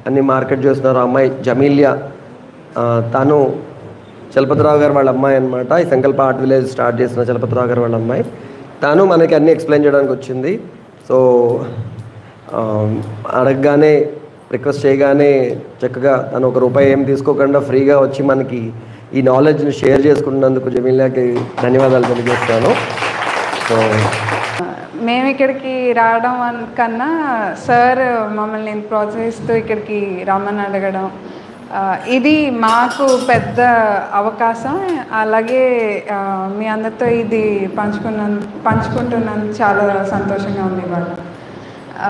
అన్ని మార్కెట్ చేస్తున్నారు ఆ అమ్మాయి జమీలియా ఆ, తను చలపతిరావు గారు వాళ్ళ అమ్మాయి అనమాట ఈ సంకల్ప ఆర్ట్ విలేజ్ స్టార్ట్ చేసిన చలపతిరావు గారు వాళ్ళ అమ్మాయి తను మనకి అన్ని ఎక్స్ప్లెయిన్ చేయడానికి వచ్చింది సో ఆ, అడగగానే రిక్వెస్ట్ చేయగానే చక్కగా తను ఒక రూపాయి ఏం తీసుకోకుండా ఫ్రీగా వచ్చి మనకి ఈ నాలెడ్జ్ని షేర్ చేసుకున్నందుకు జమీలియాకి ధన్యవాదాలు తెలియజేస్తాను సో మేము ఇక్కడికి రావడం వన్- కన్నా సార్ మమ్మల్ని ప్రోత్సహిస్తూ ఇక్కడికి రమ్మని అడగడం ఆ, ఇది మాకు పెద్ద అవకాశం అలాగే ఆ, మీ అందరితో ఇది పంచుకున్న పంచుకుంటున్నందుకు చాలా సంతోషంగా ఉంది ఇవాళ ఆ,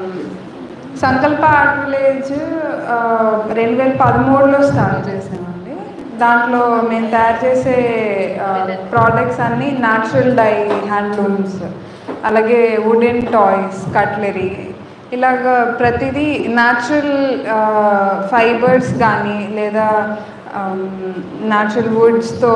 సంకల్ప ఆర్ట్ విలేజ్ ఆ, రెండు వేల పదమూడులో స్టార్ట్ చేసామండి దాంట్లో మేము తయారు చేసే ప్రోడక్ట్స్ అన్నీ న్యాచురల్ డై హ్యాండ్లూమ్స్ అలాగే వుడెన్ టాయ్స్ కట్లరీ ఇలాగ ప్రతిదీ న్యాచురల్ ఫైబర్స్ కానీ లేదా న్యాచురల్ వుడ్స్తో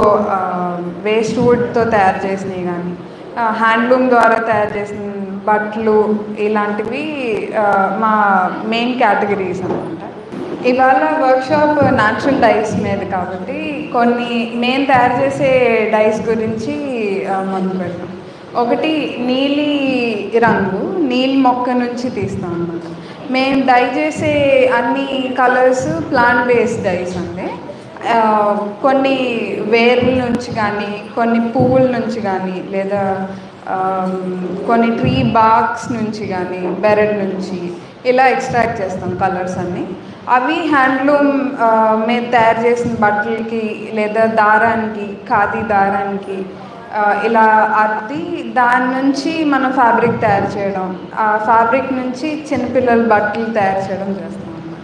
వేస్ట్ వుడ్తో తయారు చేసినవి కానీ హ్యాండ్లూమ్ ద్వారా తయారు చేసిన బట్టలు ఇలాంటివి ఆ, మా మెయిన్ కేటగిరీస్ అనమాట ఇవాళ వర్క్షాప్ న్యాచురల్ డైస్ మీద కాబట్టి కొన్ని మేము తయారు చేసే డైస్ గురించి ఆ, మొదలు పెడతాం ఒకటి నీలి రంగు నీలి మొక్క నుంచి తీస్తాం అనమాట మేము డై చేసే అన్ని కలర్స్ ప్లాంట్ బేస్డ్ డైస్ అండి ఆ, కొన్ని వేర్ల నుంచి కానీ కొన్ని పువ్వుల నుంచి కానీ లేదా ఆ, కొన్ని ట్రీ బాక్స్ నుంచి కానీ బెరడ్ నుంచి ఇలా ఎక్స్ట్రాక్ట్ చేస్తాం కలర్స్ అన్నీ అవి హ్యాండ్లూమ్ మీద తయారు చేసిన బట్టలకి లేదా దారానికి ఖాదీ దారానికి ఆ, ఇలా అద్ది దాని నుంచి మనం ఫ్యాబ్రిక్ తయారు చేయడం ఆ ఫ్యాబ్రిక్ నుంచి చిన్నపిల్లల బట్టలు తయారు చేయడం చేస్తాం అన్నమాట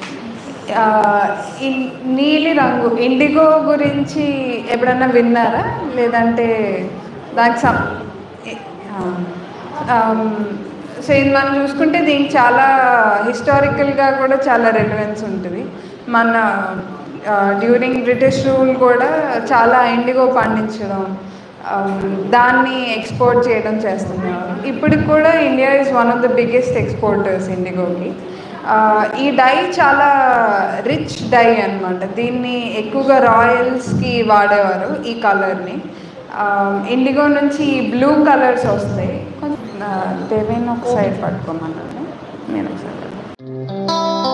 ఆ, ఈ నీలి రంగు ఇండిగో గురించి ఎప్పుడన్నా విన్నారా లేదంటే దానికి సం ఏ- ఆ, ఆమ్, సో ఇది మనం చూసుకుంటే దీనికి చాలా హిస్టారికల్గా కూడా చాలా రెలవెన్స్ ఉంటుంది మన డ్యూరింగ్ బ్రిటిష్ రూల్ కూడా చాలా ఇండిగో పండించడం ఆమ్, దాన్ని ఎక్స్పోర్ట్ చేయడం చేస్తున్నారు ఇప్పటికి కూడా India is one of the biggest exporters ఇండిగోకి ఆ, ఈ డై చాలా రిచ్ డై అన్నమాట దీన్ని ఎక్కువగా రాయల్స్కి వాడేవారు ఈ కలర్ని ఇండిగో నుంచి బ్లూ కలర్స్ వస్తాయి కొంచెం ఆ, దేవేన్ ఒక సైడ్ పట్టుకోమన్నాను నేను ఒక సైడ్ పట్టుకో.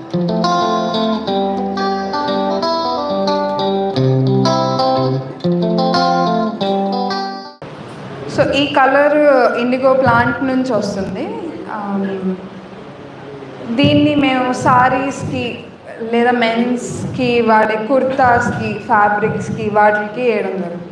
సో ఈ కలర్ ఇండిగో ప్లాంట్ నుంచి వస్తుంది ఆమ్, దీన్ని మేము సారీస్కి లేదా మెన్స్కి వాడే కుర్తాస్కి ఫ్యాబ్రిక్స్కి వాటికి వేయడం జరుగుతుంది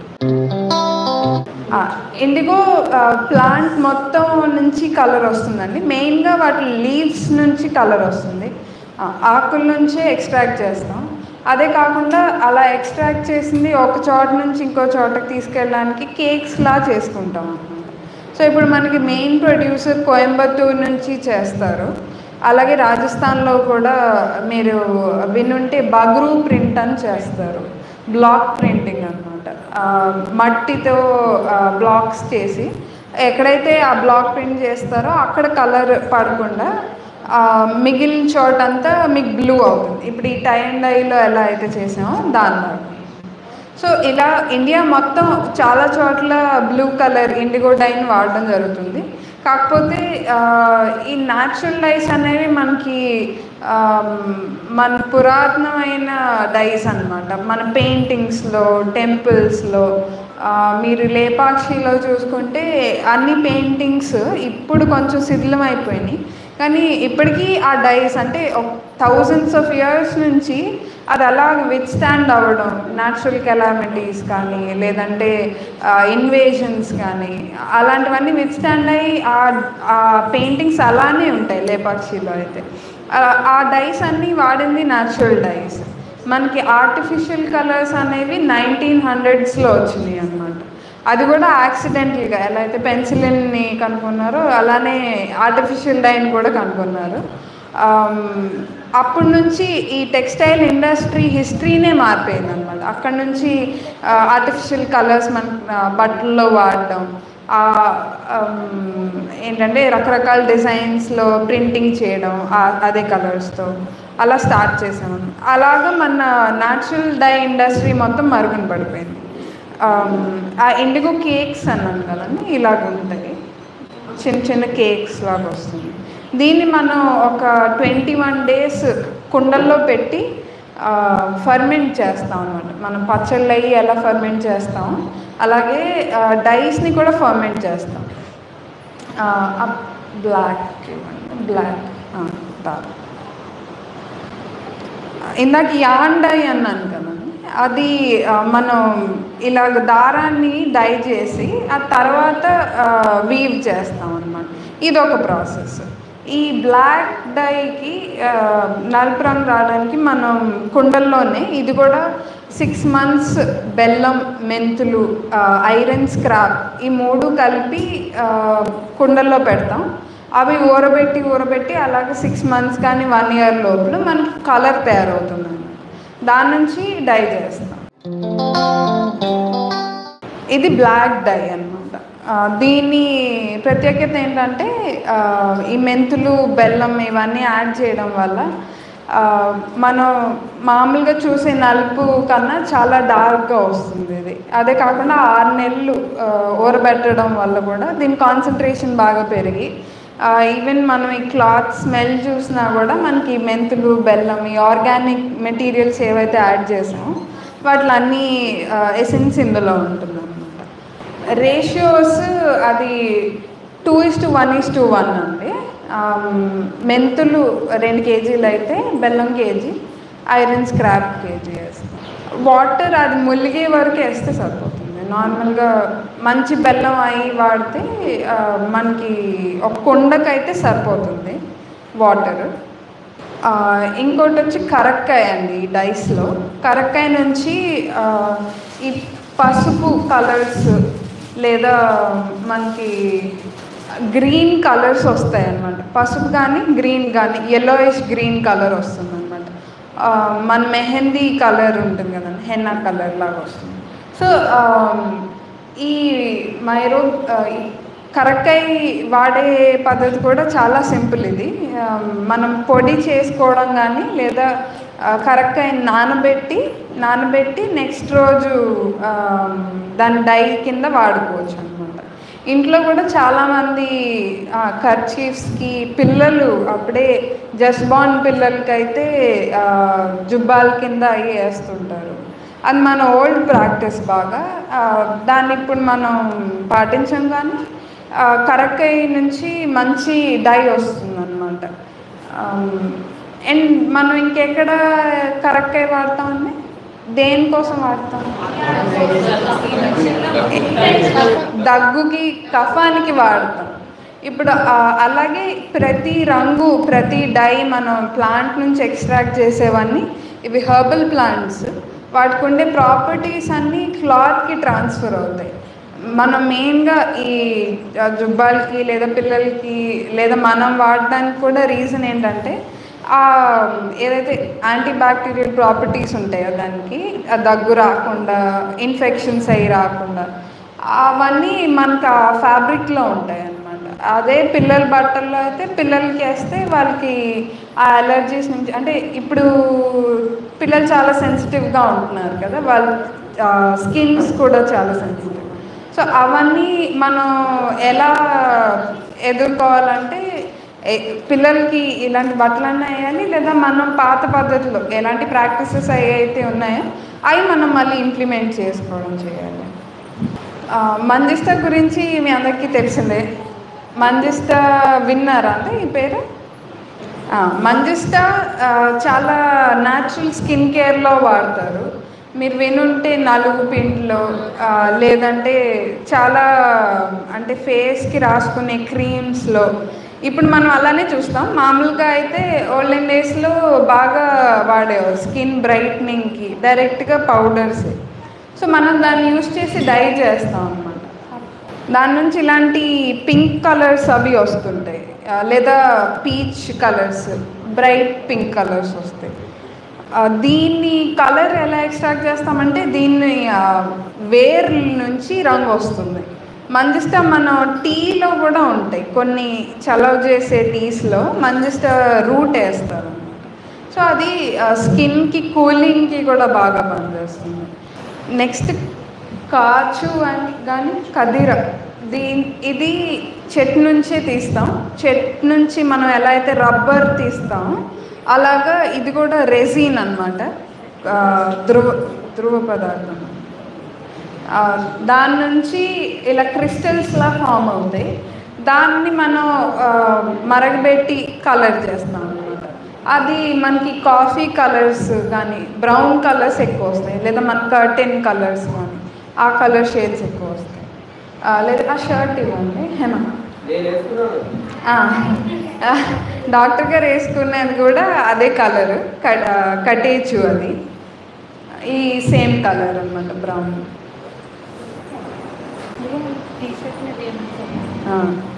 ఇండిగో ప్లాంట్ మొత్తం నుంచి కలర్ వస్తుందండి మెయిన్గా వాటి లీవ్స్ నుంచి కలర్ వస్తుంది ఆ, ఆకుల నుంచే ఎక్స్ట్రాక్ట్ చేస్తాం అదే కాకుండా అలా ఎక్స్ట్రాక్ట్ చేసింది ఒక చోట నుంచి ఇంకో చోటకి తీసుకెళ్ళడానికి కేక్స్లా చేసుకుంటాం అనమాట సో ఇప్పుడు మనకి మెయిన్ ప్రొడ్యూసర్ కోయంబత్తూర్ నుంచి చేస్తారు అలాగే రాజస్థాన్లో కూడా మీరు వినుంటే బగ్రూ ప్రింట్ అని చేస్తారు బ్లాక్ ప్రింటింగ్ అనమాట మట్టితో బ్లాక్స్ చేసి ఎక్కడైతే ఆ బ్లాక్ ప్రింట్ చేస్తారో అక్కడ కలర్ పడకుండా ఆ, మిగిలిన చోటంతా మీకు బ్లూ అవుతుంది ఇప్పుడు ఈ టై అండ్ డైలో ఎలా అయితే చేసామో దానిలో సో ఇలా ఇండియా మొత్తం చాలా చోట్ల బ్లూ కలర్ ఇండిగో డైన్ వాడడం జరుగుతుంది కాకపోతే ఆ, ఈ న్యాచురల్ డైస్ అనేవి మనకి ఆ, మన పురాతనమైన డైస్ అన్నమాట మన పెయింటింగ్స్లో టెంపుల్స్లో మీరు లేపాక్షిలో చూసుకుంటే అన్ని పెయింటింగ్స్ ఇప్పుడు కొంచెం శిథిలం అయిపోయినాయి కానీ ఇప్పటికీ ఆ డైస్ అంటే థౌజండ్స్ ఆఫ్ ఇయర్స్ నుంచి అది అలా విత్ స్టాండ్ అవ్వడం న్యాచురల్ కెలామిటీస్ కానీ లేదంటే ఇన్వేషన్స్ కానీ అలాంటివన్నీ విత్ స్టాండ్ అయ్యి ఆ పెయింటింగ్స్ అలానే ఉంటాయి లేపాక్షిలో అయితే ఆ- ఆ డైస్ అన్నీ వాడింది న్యాచురల్ డైస్ మనకి ఆర్టిఫిషియల్ కలర్స్ అనేవి నైన్టీన్ హండ్రెడ్స్లో వచ్చినాయి అన్నమాట అది కూడా యాక్సిడెంటల్గా ఎలా అయితే పెన్సిలిన్ని కనుక్కున్నారో అలానే ఆర్టిఫిషియల్ డైన్ కూడా కనుక్కున్నారు ఆమ్, అప్పటి నుంచి ఈ టెక్స్టైల్ ఇండస్ట్రీ హిస్టరీనే మారిపోయింది అనమాట అక్కడ నుంచి ఆర్టిఫిషియల్ కలర్స్ మన ఆ, బట్టల్లో వాడడం ఆ, ఆమ్, ఏంటంటే రకరకాల డిజైన్స్లో ప్రింటింగ్ చేయడం ఆ- అదే కలర్స్తో అలా స్టార్ట్ చేసాము అలాగా మన న్యాచురల్ డై ఇండస్ట్రీ మొత్తం మరుగున పడిపోయింది ఆమ్, ఆ ఇండిగో కేక్స్ అన్నాను కదండి ఇలాగ ఉంటాయి చిన్న చిన్న కేక్స్ లాగా వస్తుంది దీన్ని మనం ఒక ట్వంటీ వన్ డేస్ కుండల్లో పెట్టి ఫర్మెంట్ చేస్తాం అనమాట మనం పచ్చళ్ళు అయ్యి ఎలా ఫర్మెంట్ చేస్తాం అలాగే డైస్ని కూడా ఫర్మెంట్ చేస్తాం బ్లాక్ బ్లాక్ దాని ఇందాక యాన్ డై అన్నాను కదండి అది ఆ, మనం ఇలాగ దారాన్ని డై చేసి ఆ తర్వాత వీవ్ చేస్తాం అన్నమాట ఇది ఒక ప్రాసెస్ ఈ బ్లాక్ డైకి నలుపు రంగు రావడానికి మనం కుండల్లోనే ఇది కూడా సిక్స్ మంత్స్ బెల్లం మెంతులు ఐరన్ స్క్రాప్ ఈ మూడు కలిపి ఆ, కుండల్లో పెడతాం అవి ఊరబెట్టి ఊరబెట్టి అలాగే సిక్స్ మంత్స్ కానీ వన్ ఇయర్ లోపల మనకి కలర్ తయారవుతుంది అన్నమాట. దాని నుంచి డై చేస్తాం ఇది బ్లాక్ డై అనమాట దీని ప్రత్యేకత ఏంటంటే ఆ, ఈ మెంతులు బెల్లం ఇవన్నీ యాడ్ చేయడం వల్ల ఆ, మనం మామూలుగా చూసే నలుపు కన్నా చాలా డార్క్గా వస్తుంది ఇది అదే కాకుండా ఆరు నెలలు ఆ, ఊరబెట్టడం వల్ల కూడా దీని కాన్సన్ట్రేషన్ బాగా పెరిగి ఈవెన్ మనం ఈ క్లాత్ స్మెల్ చూసినా కూడా మనకి ఈ మెంతులు బెల్లం ఈ ఆర్గానిక్ మెటీరియల్స్ ఏవైతే యాడ్ చేసామో వాటిలో అన్ని ఎసెన్స్ ఇందులో ఉంటుంది అనమాట రేషియోస్ అది two is to one is to one అండి ఆమ్, మెంతులు రెండు కేజీలు అయితే బెల్లం కేజీ ఐరన్ స్క్రాప్ కేజీ వేస్తాం వాటర్ అది ములిగే వరకు వేస్తే సరిపోతుంది నార్మల్గా మంచి బెల్లం అయి వాడితే ఆ, మనకి ఒక కుండకైతే సరిపోతుంది వాటర్ ఆ, ఇంకోటి వచ్చి కరక్కాయ అండి ఈ డైస్లో కరక్కాయ నుంచి ఆ, ఈ పసుపు కలర్స్ లేదా మనకి గ్రీన్ కలర్స్ వస్తాయి అన్నమాట పసుపు కానీ గ్రీన్ కానీ ఎల్లోయిష్ గ్రీన్ కలర్ వస్తుంది అనమాట మన మెహందీ కలర్ ఉంటుంది కదండి హెన్నా కలర్ లాగా వస్తుంది సో ఈ మైరో ఆ, ఈ కరక్కాయ వాడే పద్ధతి కూడా చాలా సింపుల్ ఇది ఆ, మనం పొడి చేసుకోవడం కానీ లేదా ఆ, కరక్కాయని నానబెట్టి నానబెట్టి నెక్స్ట్ రోజు ఆ, దాని డై కింద వాడుకోవచ్చు అనమాట ఇంట్లో కూడా చాలామంది కర్చీఫ్స్కి పిల్లలు అప్పుడే జస్ట్ బార్న్ పిల్లలకైతే ఆ, జుబ్బాల కింద అవి వేస్తుంటారు అది మన ఓల్డ్ ప్రాక్టీస్ బాగా ఆ, దాన్ని ఇప్పుడు మనం పాటించాం కానీ ఆ, కరక్కాయ నుంచి మంచి డై వస్తుంది అనమాట అండ్ మనం ఇంకెక్కడ కరక్కాయ వాడతామండి దేనికోసం వాడతాం దగ్గుకి కఫానికి వాడతాం ఇప్పుడు ఆ, అలాగే ప్రతి రంగు ప్రతి డై మనం ప్లాంట్ నుంచి ఎక్స్ట్రాక్ట్ చేసేవన్నీ ఇవి హర్బల్ ప్లాంట్స్ వాటికి ఉండే ప్రాపర్టీస్ అన్నీ క్లాత్కి ట్రాన్స్ఫర్ అవుతాయి మనం మెయిన్గా ఈ ఆ, జుబ్బాలకి లేదా పిల్లలకి లేదా మనం వాడడానికి కూడా రీజన్ ఏంటంటే ఆ ఏదైతే యాంటీ బ్యాక్టీరియల్ ప్రాపర్టీస్ ఉంటాయో దానికి ఆ దగ్గు రాకుండా ఇన్ఫెక్షన్స్ అయ్యి రాకుండా అవన్నీ మనకు ఆ ఫ్యాబ్రిక్లో ఉంటాయి అన్నమాట అదే పిల్లల బట్టల్లో అయితే పిల్లలకి వేస్తే వాళ్ళకి ఆ అలర్జీస్ నుంచి అంటే ఇప్పుడు పిల్లలు చాలా సెన్సిటివ్గా ఉంటున్నారు కదా వాళ్ళ స్కిన్స్ కూడా చాలా సెన్సిటివ్ సో అవన్నీ మనం ఎలా ఎదుర్కోవాలంటే ఏ- పిల్లలకి ఇలాంటి బట్టలన్నా వేయాలి లేదా మనం పాత పద్ధతిలో ఎలాంటి ప్రాక్టీసెస్ అవి అయితే ఉన్నాయో అవి మనం మళ్ళీ ఇంప్లిమెంట్ చేసుకోవడం చేయాలి ఆ, మంజిస్తా గురించి మీ అందరికీ తెలిసిందే మంజిస్తా విన్నారా అంటే ఈ పేరు ఆ, మంజిస్టా ఆ, చాలా న్యాచురల్ స్కిన్ కేర్లో వాడతారు మీరు వినుంటే నలుగు పిండిలో ఆ, లేదంటే చాలా అంటే ఫేస్కి రాసుకునే క్రీమ్స్లో ఇప్పుడు మనం అలానే చూస్తాం మామూలుగా అయితే ఓల్డెన్ డేస్లో బాగా వాడేవారు స్కిన్ బ్రైట్నింగ్కి డైరెక్ట్గా పౌడర్స్ సో మనం దాన్ని యూస్ చేసి డై చేస్తాం అనమాట దాని నుంచి ఇలాంటి పింక్ కలర్స్ అవి వస్తుంటాయి ఆ, లేదా peach colours bright pink colours వస్తాయి ఆ, దీన్ని కలర్ ఎలా ఎక్స్ట్రాక్ట్ చేస్తామంటే దీన్ని ఆ, వేర్ల నుంచి రంగు వస్తుంది మంజిస్టా మనం టీలో కూడా ఉంటాయి కొన్ని చలవ చేసే టీస్లో మంజిస్టా రూట్ వేస్తారు సో అది స్కిన్కి కూలింగ్కి కూడా బాగా పనిచేస్తుంది నెక్స్ట్ కాచు అని కానీ కదిర దీని ఇది చెట్టు నుంచే తీస్తాం చెట్టు నుంచి మనం ఎలా అయితే రబ్బర్ తీస్తాం అలాగా ఇది కూడా రెసిన్ అనమాట ధ్రువ ధ్రువ పదార్థం ఆ, దాని నుంచి ఇలా క్రిస్టల్స్లా ఫామ్ అవుతాయి దాన్ని మనం ఆ, మరగబెట్టి కలర్ చేస్తాం అనమాట అది మనకి కాఫీ కలర్స్ కానీ బ్రౌన్ కలర్స్ ఎక్కువ వస్తాయి లేదా మన కర్టెన్ కలర్స్ కానీ ఆ కలర్ షేడ్స్ ఎక్కువ వస్తాయి ఆ, లేదా ఆ షర్ట్ ఇవ్వండి హేమా ఆ, ఆ, డాక్టర్ గారు వేసుకునేది కూడా అదే కలర్ కటేచు అది ఈ సేమ్ కలర్ అన్నమాట బ్రౌన్ ఆ.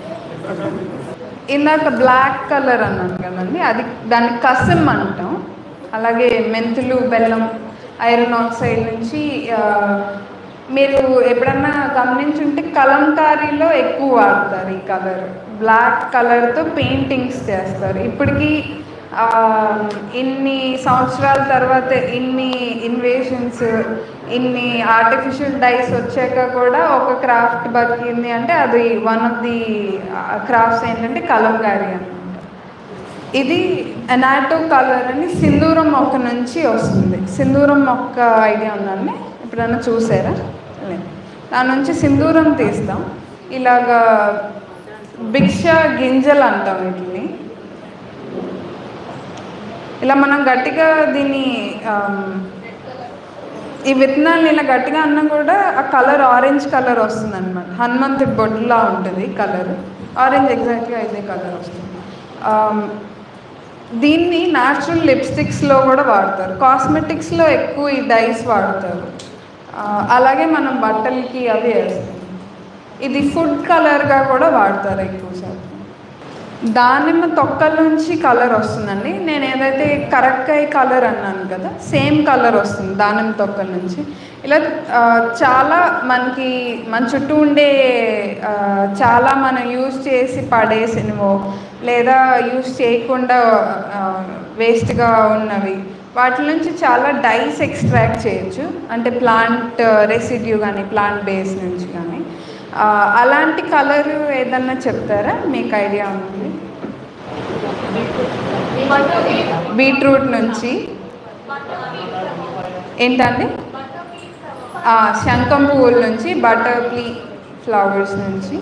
ఇందాక బ్లాక్ కలర్ అన్నాను కదండి అది దాన్ని కసం అంటాం అలాగే మెంతులు బెల్లం ఐరన్ ఆక్సైడ్ నుంచి ఆ, మీరు ఎప్పుడన్నా గమనించుంటే కలంకారీలో ఎక్కువ వాడతారు ఈ కలర్ బ్లాక్ కలర్తో పెయింటింగ్స్ చేస్తారు ఇప్పటికీ ఆ, ఇన్ని సంవత్సరాల తర్వాత ఇన్ని ఇన్వేషన్స్ ఇన్ని ఆర్టిఫిషియల్ డైస్ వచ్చాక కూడా ఒక క్రాఫ్ట్ బతికింది అంటే అది వన్ ఆఫ్ ది క్రాఫ్ట్స్ ఏంటంటే కలంకారీ అన్నమాట ఇది ఎనాటో కలర్ అని సింధూరం మొక్క నుంచి వస్తుంది సింధూరం మొక్క ఐడియా ఉందండి ఎప్పుడైనా చూసారా లేదు దాని నుంచి సింధూరం తీస్తాం ఇలాగా భిక్ష గింజలు అంటాం వీటిని ఇలా మనం గట్టిగా దీన్ని ఆమ్, ఈ విత్తనాలు ఇలా గట్టిగా అన్నా కూడా ఆ కలర్ ఆరెంజ్ కలర్ వస్తుంది అనమాట హనుమంతుడి బొట్టులా ఉంటుంది కలర్ ఆరెంజ్ ఎగ్జాక్ట్గా ఇదే కలర్ వస్తుంది ఆమ్, దీన్ని న్యాచురల్ లిప్స్టిక్స్లో కూడా వాడతారు కాస్మెటిక్స్లో ఎక్కువ ఈ డైస్ వాడతారు ఆ, అలాగే మనం బట్టలకి అవి వేస్తాం ఇది ఫుడ్ కలర్గా కూడా వాడతారు ఎక్కువ శాతం దానిమ్మ తొక్కల నుంచి కలర్ వస్తుందండి నేను ఏదైతే కరక్కాయ కలర్ అన్నాను కదా సేమ్ కలర్ వస్తుంది దానిమ్మ తొక్కల నుంచి ఇలా ఆ, చాలా మనకి మన చుట్టూ ఉండే ఆ, చాలా మనం యూజ్ చేసి పడేసినవో లేదా యూజ్ చేయకుండా వేస్ట్గా ఉన్నవి వాటి నుంచి చాలా డైస్ ఎక్స్ట్రాక్ట్ చేయొచ్చు అంటే ప్లాంట్ రెసిడ్యూ కానీ ప్లాంట్ బేస్ నుంచి కానీ ఆ, అలాంటి కలర్ ఏదన్నా చెప్తారా మీకు ఐడియా ఉంది బీట్రూట్ నుంచి ఏంటండి ఆ, శంఖం పువ్వుల నుంచి బటర్ఫ్లీ ఫ్లవర్స్ నుంచి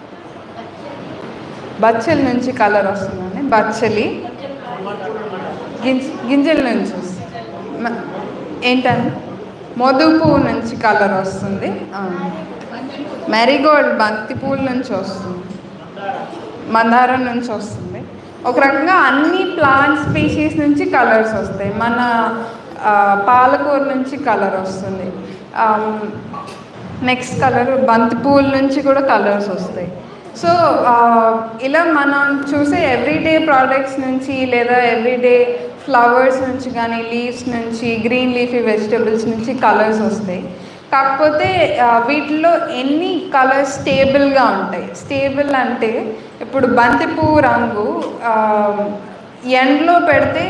బచ్చల నుంచి కలర్ వస్తుందండి బచ్చలి గింజ గింజల నుంచి వస్తుంది మ- ఏంటండి మధు పువ్వు నుంచి కలర్ వస్తుంది మెరీగోల్డ్ బంతి పూల నుంచి వస్తుంది మందారం నుంచి వస్తుంది ఒక రకంగా అన్ని ప్లాంట్ స్పీషీస్ నుంచి కలర్స్ వస్తాయి మన ఆ, పాలకూర నుంచి కలర్ వస్తుంది నెక్స్ట్ కలర్ బంతి పూల నుంచి కూడా కలర్స్ వస్తాయి సో ఇలా మనం చూసే ఎవ్రీడే ప్రోడక్ట్స్ నుంచి లేదా ఎవ్రీడే ఫ్లవర్స్ నుంచి కానీ లీవ్స్ నుంచి గ్రీన్ లీఫీ వెజిటబుల్స్ నుంచి కలర్స్ వస్తాయి కాకపోతే ఆ, వీటిలో ఎన్ని కలర్స్ స్టేబుల్గా ఉంటాయి స్టేబుల్ అంటే ఇప్పుడు బంతిపువ్వు రంగు ఆ, ఎండ్లో పెడితే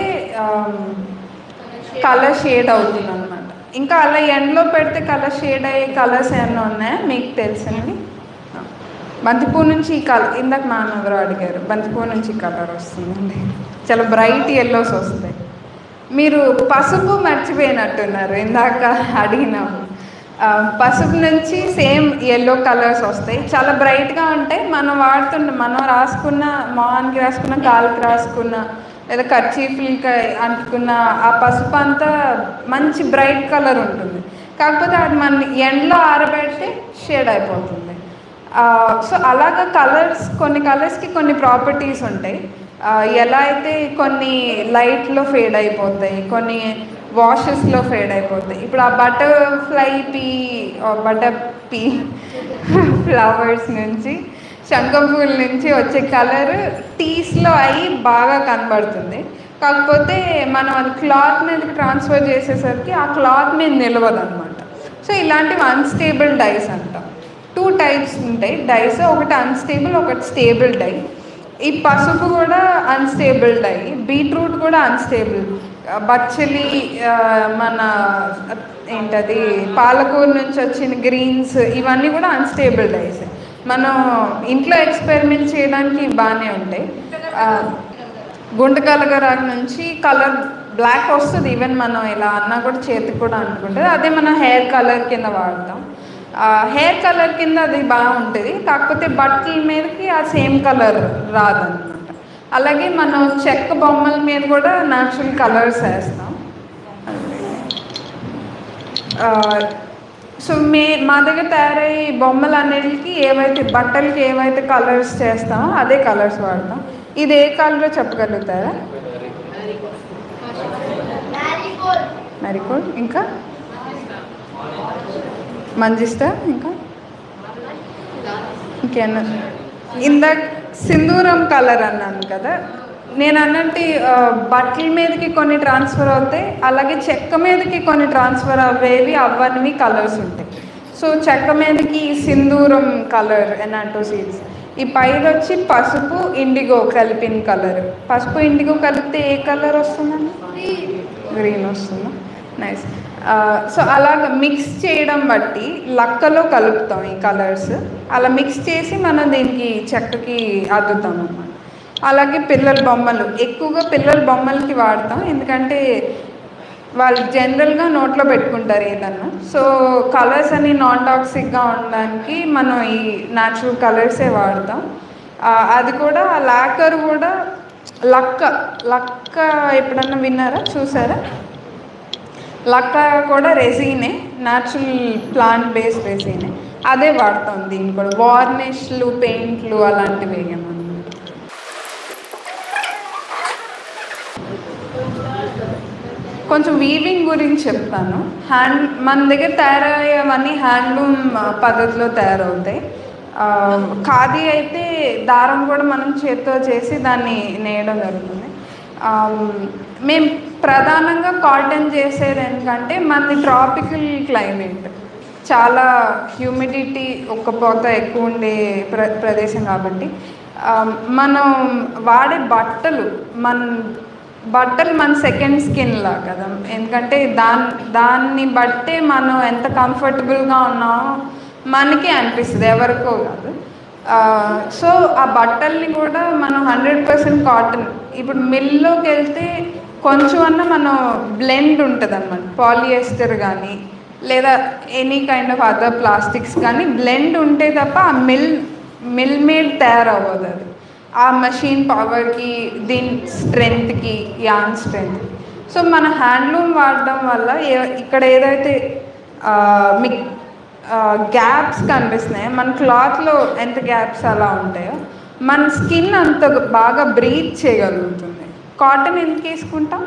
కలర్ షేడ్ అవుతుంది అనమాట ఇంకా అలా ఎండ్లో పెడితే కలర్ షేడ్ అయ్యే కలర్స్ ఏమైనా ఉన్నాయా మీకు తెలుసండి బంతిపూ నుంచి ఈ కలర్ ఇందాక మా ఎవరో అడిగారు బంతిపూ నుంచి కలర్ వస్తుందండి చాలా బ్రైట్ ఎల్లోస్ వస్తాయి మీరు పసుపు మర్చిపోయినట్టున్నారు ఇందాక అడిగినప్పుడు ఆ, పసుపు నుంచి సేమ్ ఎల్లో కలర్స్ వస్తాయి చాలా బ్రైట్గా ఉంటాయి మనం వాడుతున్న మనం రాసుకున్న మొహానికి రాసుకున్న కాలుకి రాసుకున్న లేదా కర్చీఫ్లకి అంటుకున్న ఆ పసుపు అంతా మంచి బ్రైట్ కలర్ ఉంటుంది కాకపోతే అది మన ఎండలో ఆరబెడితే షేడ్ అయిపోతుంది సో అలాగా కలర్స్ కొన్ని కలర్స్కి కొన్ని ప్రాపర్టీస్ ఉంటాయి ఆ, ఎలా అయితే కొన్ని లైట్లో ఫేడ్ అయిపోతాయి కొన్ని వాషెస్లో ఫేడ్ అయిపోతాయి ఇప్పుడు ఆ butterfly pea butter pea flowers నుంచి శంఖం పూల నుంచి వచ్చే కలర్ టీస్లో అయి బాగా కనబడుతుంది కాకపోతే మనం అది క్లాత్ మీదకి ట్రాన్స్ఫర్ చేసేసరికి ఆ క్లాత్ మీద నిలవదు అనమాట సో ఇలాంటివి అన్స్టేబుల్ డైస్ అంటాం టూ టైప్స్ ఉంటాయి డైస్ ఒకటి అన్స్టేబుల్ ఒకటి స్టేబుల్ డై ఈ పసుపు కూడా అన్స్టేబుల్ డై బీట్రూట్ కూడా అన్స్టేబుల్ బచ్చలి ఆ, మన ఏంటది పాలకూర నుంచి వచ్చిన గ్రీన్స్ ఇవన్నీ కూడా అన్స్టేబుల్ డైస్ మనం ఇంట్లో ఎక్స్పెరిమెంట్ చేయడానికి బాగానే ఉంటాయి ఆ, గుంటకలగరాకు నుంచి కలర్ బ్లాక్ వస్తుంది ఈవెన్ మనం ఇలా అన్నా కూడా చేతికి కూడా అంటుకుంటుంది అదే మనం హెయిర్ కలర్ కింద వాడతాం హెయిర్ కలర్ కింద అది బాగుంటుంది కాకపోతే బట్టల మీదకి ఆ సేమ్ కలర్ రాదనమాట అలాగే మనం చెక్క బొమ్మల మీద కూడా న్యాచురల్ కలర్స్ వేస్తాం ఆ, సో మే మా దగ్గర తయారయ్యే బొమ్మలు అన్నిటికి ఏవైతే బట్టలకి ఏవైతే కలర్స్ చేస్తామో అదే కలర్స్ వాడతాం ఇది ఏ కలరో చెప్పగలుగుతారా మెరికోడ్ ఇంకా మంజిస్తా ఇంకా ఇంకేనా ఇందాక సింధూరం కలర్ అన్నాను కదా నేను అన్నట్టు ఆ, బట్టల మీదకి కొన్ని ట్రాన్స్ఫర్ అవుతాయి అలాగే చెక్క మీదకి కొన్ని ట్రాన్స్ఫర్ అవ్వేవి అవ్వనివి కలర్స్ ఉంటాయి సో చెక్క మీదకి సింధూరం కలర్ ఎనాటో సీడ్స్ ఈ పైది వచ్చి పసుపు ఇండిగో కలిపిన కలర్ పసుపు ఇండిగో కలిపితే ఏ కలర్ వస్తుందండి గ్రీన్ వస్తుందా నైస్ సో అలాగ మిక్స్ చేయడం బట్టి లక్కలో కలుపుతాం ఈ కలర్స్ అలా మిక్స్ చేసి మనం దీనికి చెక్కకి అద్దుతాం అన్నమాట అలాగే పిల్లల బొమ్మలు ఎక్కువగా పిల్లల బొమ్మలకి వాడతాం ఎందుకంటే వాళ్ళు జనరల్గా నోట్లో పెట్టుకుంటారు ఏదన్నా సో కలర్స్ అన్ని నాన్ టాక్సిక్గా ఉండడానికి మనం ఈ న్యాచురల్ కలర్సే వాడతాం ఆ, అది కూడా ఆ లాకర్ కూడా లక్క లక్క ఎప్పుడన్నా విన్నారా చూసారా లక్క కూడా రెసీనే న్యాచురల్ ప్లాంట్ బేస్డ్ రెసీనే అదే వాడతాం దీన్ని కూడా వార్నిష్లు పెయింట్లు అలాంటివి వేయమన్నమాట కొంచెం వీవింగ్ గురించి చెప్తాను హ్యాండ్ మన దగ్గర తయారయ్యేవన్నీ హ్యాండ్లూమ్ పద్ధతిలో తయారవుతాయి ఆ, ఖాదీ అయితే దారం కూడా మనం చేత్తో చేసి దాన్ని నేయడం జరుగుతుంది మేము ప్రధానంగా కాటన్ చేసేది ఎందుకంటే మనది ట్రాపికల్ క్లైమేట్ చాలా హ్యూమిడిటీ ఒక్కపోత ఎక్కువ ఉండే ప్ర ప్రదేశం కాబట్టి ఆ, మనం వాడే బట్టలు మన బట్టలు మన సెకండ్ స్కిన్ లా కదా ఎందుకంటే దాన్ దాన్ని బట్టే మనం ఎంత కంఫర్టబుల్గా ఉన్నామో మనకే అనిపిస్తుంది ఎవరికో కాదు సో ఆ బట్టల్ని కూడా మనం హండ్రెడ్ పర్సెంట్ కాటన్ ఇప్పుడు మిల్లోకి వెళ్తే కొంచెం అన్న మనం బ్లెండ్ ఉంటుంది అనమాట పాలియస్టర్ కానీ లేదా any kind of other plastics కానీ బ్లెండ్ ఉంటే తప్ప ఆ మిల్ మిల్ మేడ్ తయారవ్వదు అది ఆ మషిన్ పవర్కి దీని స్ట్రెంగ్త్కి యాన్ స్ట్రెంగ్త్ సో మన హ్యాండ్లూమ్ వాడడం వల్ల ఏ- ఇక్కడ ఏదైతే ఆ, మీకు గ్యాప్స్ కనిపిస్తున్నాయి మన క్లాత్లో ఎంత గ్యాప్స్ అలా ఉంటాయో మన స్కిన్ అంత బాగా బ్రీత్ చేయగలుగుతుంది కాటన్ ఎందుకు వేసుకుంటాం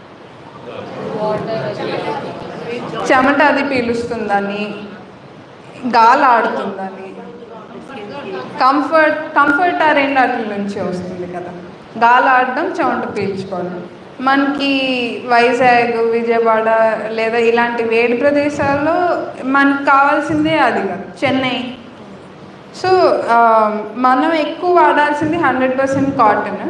చెమట అది పీలుస్తుందని గాలి ఆడుతుందని కంఫర్ట్ కంఫర్ట్ ఆ రెండు అట్ల నుంచి వస్తుంది కదా గాలి ఆడడం చెమట పీల్చుకోవడం మనకి వైజాగ్ విజయవాడ లేదా ఇలాంటి వేడి ప్రదేశాల్లో మనకు కావాల్సిందే అది కదా చెన్నై సో ఆ, మనం ఎక్కువ వాడాల్సింది హండ్రెడ్ పర్సెంట్ కాటన్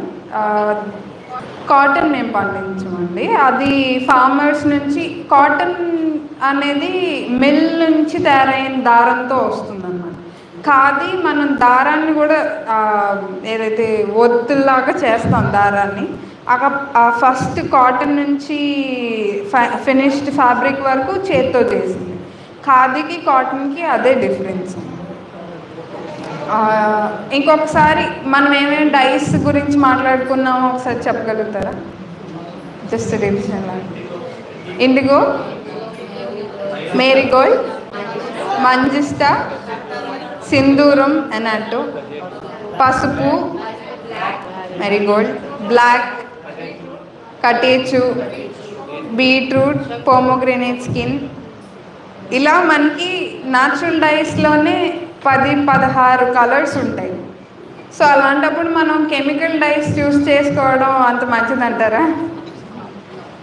కాటన్ మేము పండించమండి అది ఫార్మర్స్ నుంచి కాటన్ అనేది మిల్ నుంచి తయారైన దారంతో వస్తుందన్నమాట ఖాదీ మనం దారాన్ని కూడా ఆ, ఏదైతే ఒత్తుల్లాగా చేస్తాం దారాన్ని ఆ ఫస్ట్ కాటన్ నుంచి ఫినిష్డ్ ఫ్యాబ్రిక్ వరకు చేత్తో చేసింది ఖాదీకి కాటన్కి అదే డిఫరెన్స్ ఆ, ఇంకొకసారి మనం ఏమేమి డైస్ గురించి మాట్లాడుకున్నామో ఒకసారి చెప్పగలుగుతారా just revision indigo marigold manjistha సింధూరం అన్నట్టు పసుపు marigold black catechu beetroot pomegranate skin ఇలా మనకి న్యాచురల్ డైస్లోనే పది పదహారు కలర్స్ ఉంటాయి సో అలాంటప్పుడు మనం కెమికల్ డైస్ చూస్ చేసుకోవడం అంత మంచిదంటారా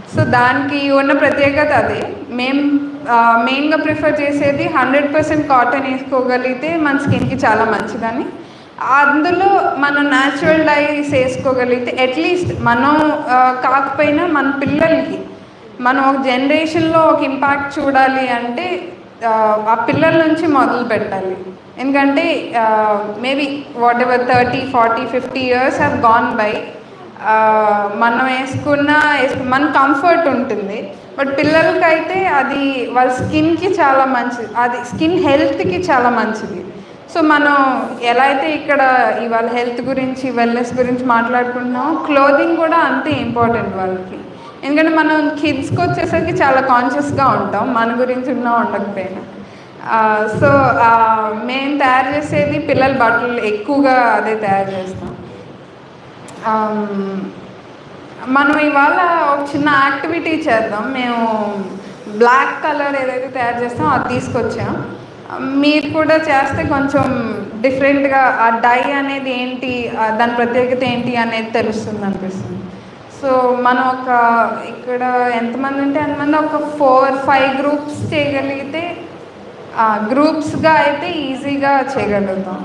సో దానికి ఉన్న ప్రత్యేకత అదే మేము మెయిన్గా ప్రిఫర్ చేసేది హండ్రెడ్ పర్సెంట్ కాటన్ వేసుకోగలిగితే మన స్కిన్కి చాలా మంచిదని అందులో మనం న్యాచురల్ డైస్ వేసుకోగలిగితే అట్లీస్ట్ మనం ఆ, కాకపోయినా మన పిల్లలకి మనం ఒక జనరేషన్లో ఒక ఇంపాక్ట్ చూడాలి అంటే ఆ, ఆ పిల్లల నుంచి మొదలు పెట్టాలి ఎందుకంటే maybe whatever thirty forty fifty years have gone by మనం వేసుకున్న వేసుకు- మన కంఫర్ట్ ఉంటుంది బట్ పిల్లలకైతే అది వాళ్ళ స్కిన్కి చాలా మంచిది అది స్కిన్ హెల్త్కి చాలా మంచిది సో మనం ఎలా అయితే ఇక్కడ ఇవాళ హెల్త్ గురించి వెల్నెస్ గురించి మాట్లాడుకుంటున్నామో క్లోదింగ్ కూడా అంతే ఇంపార్టెంట్ వాళ్ళకి ఎందుకంటే మనం కిడ్స్కి వచ్చేసరికి చాలా కాన్షియస్గా ఉంటాం మన గురించి ఉన్నా ఉండకపోయినా సో మేము తయారు చేసేది పిల్లల బట్టలు ఎక్కువగా అదే తయారు చేస్తాం ఆమ్, మనం ఇవాళ ఒక చిన్న యాక్టివిటీ చేద్దాం మేము బ్లాక్ కలర్ ఏదైతే తయారు చేస్తామో అది తీసుకొచ్చాం మీరు కూడా చేస్తే కొంచెం డిఫరెంట్గా ఆ డై అనేది ఏంటి ఆ దాని ప్రత్యేకత ఏంటి అనేది తెలుస్తుంది అనిపిస్తుంది సో మనం ఒక ఇక్కడ ఎంతమంది ఉంటే అంతమంది ఒక ఫోర్ ఫైవ్ గ్రూప్స్ చేయగలిగితే గ్రూప్స్గా అయితే ఈజీగా చేయగలుగుతాం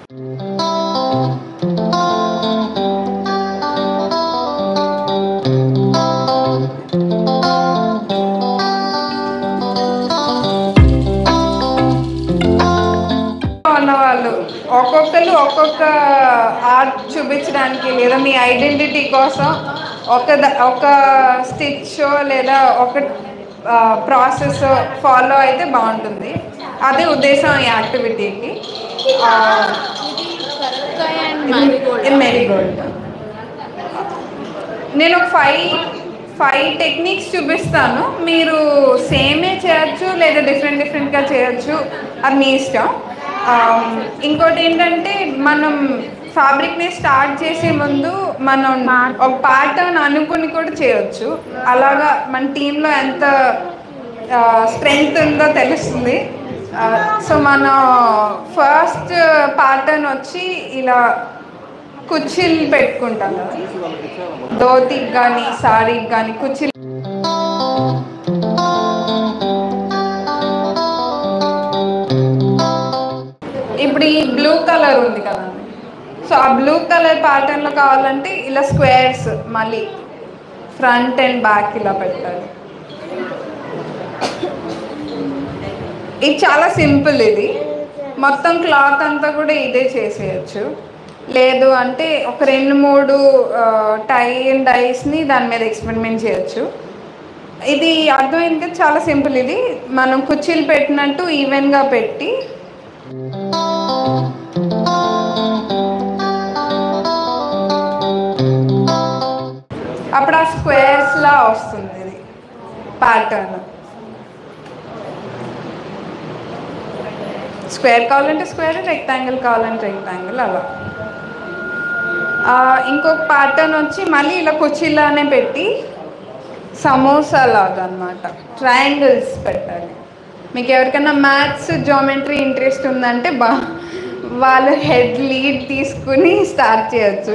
ఉన్న వాళ్ళు ఒక్కొక్కరు ఒక్కొక్క ఆర్ట్ చూపించడానికి లేదా మీ ఐడెంటిటీ కోసం ఒక ద- ఒక స్టిచ్ లేదా ఒక ప్రాసెస్ ఫాలో అయితే బాగుంటుంది అదే ఉద్దేశం ఈ యాక్టివిటీకి మెరీగోల్డ్ నేను ఒక ఫైవ్ ఫైవ్ టెక్నిక్స్ చూపిస్తాను మీరు సేమే చేయొచ్చు లేదా డిఫరెంట్ డిఫరెంట్గా చేయొచ్చు అది మీ ఇష్టం ఆమ్, ఇంకోటి ఏంటంటే మనం ఫ్యాబ్రిక్ని స్టార్ట్ చేసే ముందు మనం ఒక ప్యాటర్న్ అనుకుని కూడా చేయొచ్చు అలాగా మన టీంలో ఎంత స్ట్రెంగ్త్ ఉందో తెలుస్తుంది సో మనం ఫస్ట్ ప్యాటర్న్ వచ్చి ఇలా కుర్చీలు పెట్టుకుంటాం కదా ధోతికి కానీ సారీకి కానీ కుర్చీలు ఇప్పుడు ఈ బ్లూ కలర్ ఉంది కదండి సో ఆ బ్లూ కలర్ ప్యాటర్న్లో కావాలంటే ఇలా స్క్వేర్స్ మళ్ళీ ఫ్రంట్ అండ్ బ్యాక్ ఇలా పెట్టాలి ఇది చాలా సింపుల్ ఇది మొత్తం క్లాత్ అంతా కూడా ఇదే చేసేయచ్చు లేదు అంటే ఒక రెండు మూడు టై అండ్ డైస్ని దాని మీద ఎక్స్పెరిమెంట్ చేయొచ్చు ఇది అర్థమైంది కదా చాలా సింపుల్ ఇది మనం కుర్చీలు పెట్టినట్టు ఈవెన్గా పెట్టి అప్పుడు ఆ స్క్వేర్స్లా వస్తుంది ఇది ప్యాటర్న్ స్క్వేర్ కావాలంటే స్క్వేర్ రెక్టాంగిల్ కావాలంటే రెక్టాంగిల్ అలా ఆ, ఇంకొక ప్యాటర్న్ వచ్చి మళ్ళీ ఇలా కుర్చీలానే పెట్టి సమోసా లాగా అనమాట ట్రయాంగిల్స్ పెట్టాలి మీకు ఎవరికైనా మ్యాథ్స్ జామెట్రీ ఇంట్రెస్ట్ ఉందంటే బా వాళ్ళు హెడ్ లీడ్ తీసుకుని స్టార్ట్ చేయొచ్చు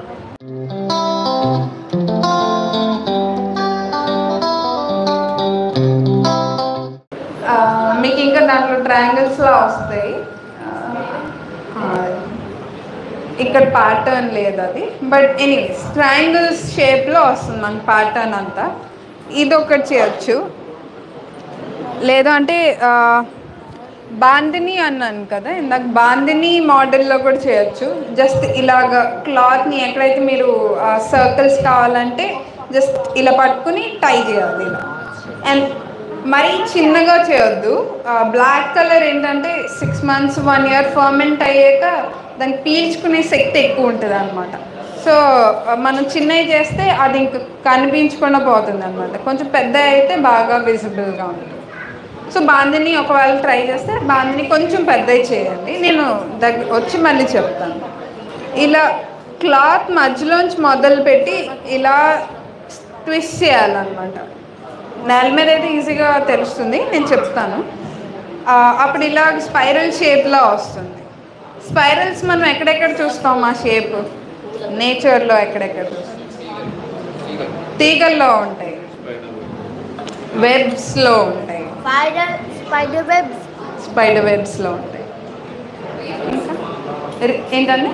ఆ, మీకు ఇంకా దాంట్లో ట్రయాంగిల్స్లా వస్తాయి ఆ, ఇక్కడ ప్యాటర్న్ లేదు అది బట్ ఎనీవేస్ ట్రయాంగిల్స్ షేప్లో వస్తుంది మనకి ప్యాటర్న్ అంతా ఇది ఒకటి చేయొచ్చు లేదు అంటే ఆ, బాందిని అన్నాను కదా ఇందాక బాందిని మోడల్లో కూడా చేయొచ్చు జస్ట్ ఇలాగ క్లాత్ని ఎక్కడైతే మీరు సర్కిల్స్ కావాలంటే జస్ట్ ఇలా పట్టుకుని టై చేయాలి ఇలా అండ్ మరీ చిన్నగా చేయొద్దు బ్లాక్ కలర్ ఏంటంటే six months one year ferment అయ్యాక దానికి పీల్చుకునే శక్తి ఎక్కువ ఉంటుంది అనమాట సో మనం చిన్నవి చేస్తే అది ఇంక కనిపించకుండా పోతుంది అనమాట కొంచెం పెద్ద అయితే బాగా విజిబుల్గా ఉంటుంది సో బాందిని ఒకవేళ ట్రై చేస్తే బాందిని కొంచెం పెద్దవి చేయండి నేను దగ్గర వచ్చి మళ్ళీ చెప్తాను ఇలా క్లాత్ మధ్యలోంచి మొదలుపెట్టి ఇలా ట్విస్ట్ చేయాలన్నమాట నేల మీద అయితే ఈజీగా తెలుస్తుంది నేను చెప్తాను ఆ, అప్పుడు ఇలా స్పైరల్ షేప్లో వస్తుంది స్పైరల్స్ మనం ఎక్కడెక్కడ చూస్తాం ఆ షేప్ నేచర్లో ఎక్కడెక్కడ చూస్తాం తీగల్లో ఉంటాయి వెబ్స్లో ఉంటాయి Spider, spider webs. స్పైడర్ వెబ్స్లో ఉంటాయి ఇంకా రి- ఏంటండి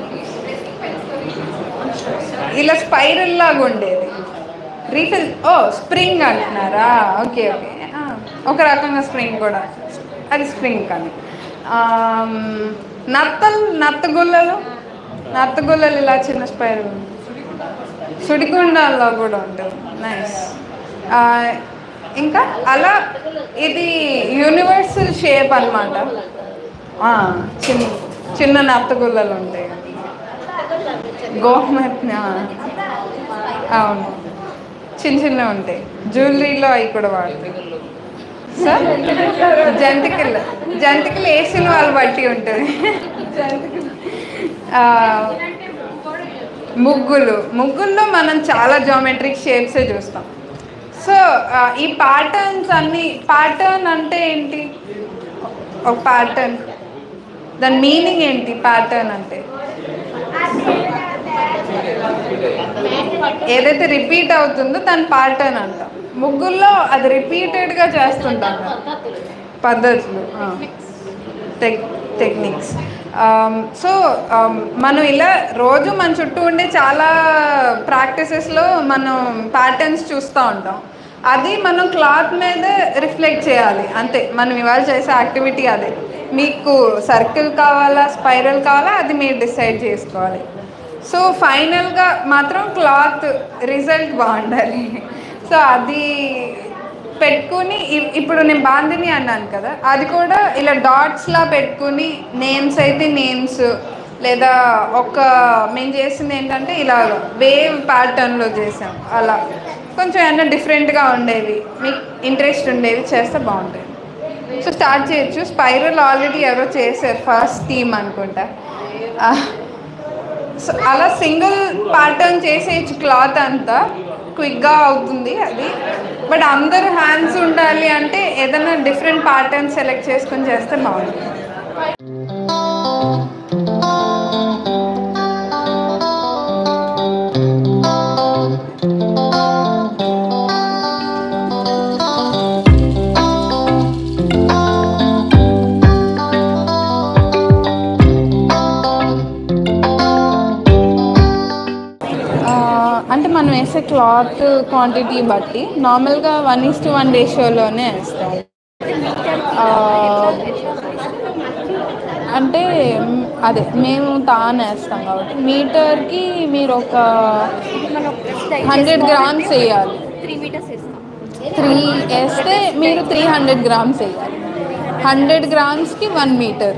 ఇలా స్పైరల్ లాగా ఉండేది రీఫిల్ ఓ స్ప్రింగ్ అంటున్నారా ఓకే ఓకే ఆ, ఒక రకంగా స్ప్రింగ్ కూడా అది స్ప్రింగ్ కానీ ఆమ్, నత్తలు నత్తగుల్లలు నత్తగుల్లలు ఇలా చిన్న స్పైరల్ సుడిగుండాల్లో కూడా ఉంటుంది నైస్ ఇంకా అలా ఇది యూనివర్సల్ షేప్ అనమాట చిన్న చిన్న నత్తగుల్లలు ఉంటాయి గోమత్ అవును చిన్న చిన్న ఉంటాయి జ్యువెలరీలో అవి కూడా వాడతాయి సార్ జంతికలు జంతికలు వేసిన వాళ్ళు బట్టి ఉంటుంది జంతికలు ఆ, ముగ్గులు ముగ్గుల్లో మనం చాలా జామెట్రిక్ షేప్సే చూస్తాం సో ఆ, ఈ ప్యాటర్న్స్ అన్ని ప్యాటర్న్ అంటే ఏంటి ఒక ప్యాటర్న్ దాని మీనింగ్ ఏంటి ప్యాటర్న్ అంటే ఏదైతే రిపీట్ అవుతుందో దాని ప్యాటర్న్ అంటాం ముగ్గుల్లో అది రిపీటెడ్గా చేస్తుంటాం కదా. పద్ధతులు టెక్ టెక్నిక్స్ సో మనం ఇలా రోజు మన చుట్టూ ఉండే చాలా ప్రాక్టీసెస్లో మనం ప్యాటర్న్స్ చూస్తూ ఉంటాం అది మనం క్లాత్ మీద రిఫ్లెక్ట్ చేయాలి అంతే మనం ఇవాళ చేసే యాక్టివిటీ అదే మీకు సర్కిల్ కావాలా స్పైరల్ కావాలా అది మీరు డిసైడ్ చేసుకోవాలి సో ఫైనల్గా మాత్రం క్లాత్ రిజల్ట్ బాగుండాలి సో అది పెట్టుకుని ఇ- ఇప్పుడు నేను బాందిని అన్నాను కదా అది కూడా ఇలా డాట్స్లా పెట్టుకుని నేమ్స్ అయితే నేమ్స్ లేదా ఒక మేము చేసింది ఏంటంటే ఇలా వేవ్ ప్యాటర్న్లో చేసాం అలా కొంచెం ఏమైనా డిఫరెంట్గా ఉండేవి మీకు ఇంట్రెస్ట్ ఉండేవి చేస్తే బాగుంటుంది సో స్టార్ట్ చేయొచ్చు స్పైరల్ ఆల్రెడీ ఎవరో చేశారు ఫస్ట్ థీమ్ అనుకుంటా ఆ, సో అలా సింగిల్ ప్యాటర్న్ చేసేయచ్చు క్లాత్ అంతా క్విక్గా అవుతుంది అది బట్ అందరు హ్యాండ్స్ ఉండాలి అంటే ఏదైనా డిఫరెంట్ ప్యాటర్న్ సెలెక్ట్ చేసుకొని చేస్తే బాగుంటుంది ఆ, అంటే మనం వేసే క్లాత్ క్వాంటిటీ బట్టి నార్మల్గా వన్ ఈస్ టు వన్ రేషియోలోనే వేస్తాం ఆ, అంటే మ్, అదే మేము తాను వేస్తాం కాబట్టి మీటర్కి మీరు ఒక హండ్రెడ్ గ్రామ్స్ వేయాలి త్రీ మీటర్స్ వేస్తాం త్రీ వేస్తే మీరు త్రీ హండ్రెడ్ గ్రామ్స్ వేయాలి హండ్రెడ్ గ్రామ్స్కి వన్ మీటర్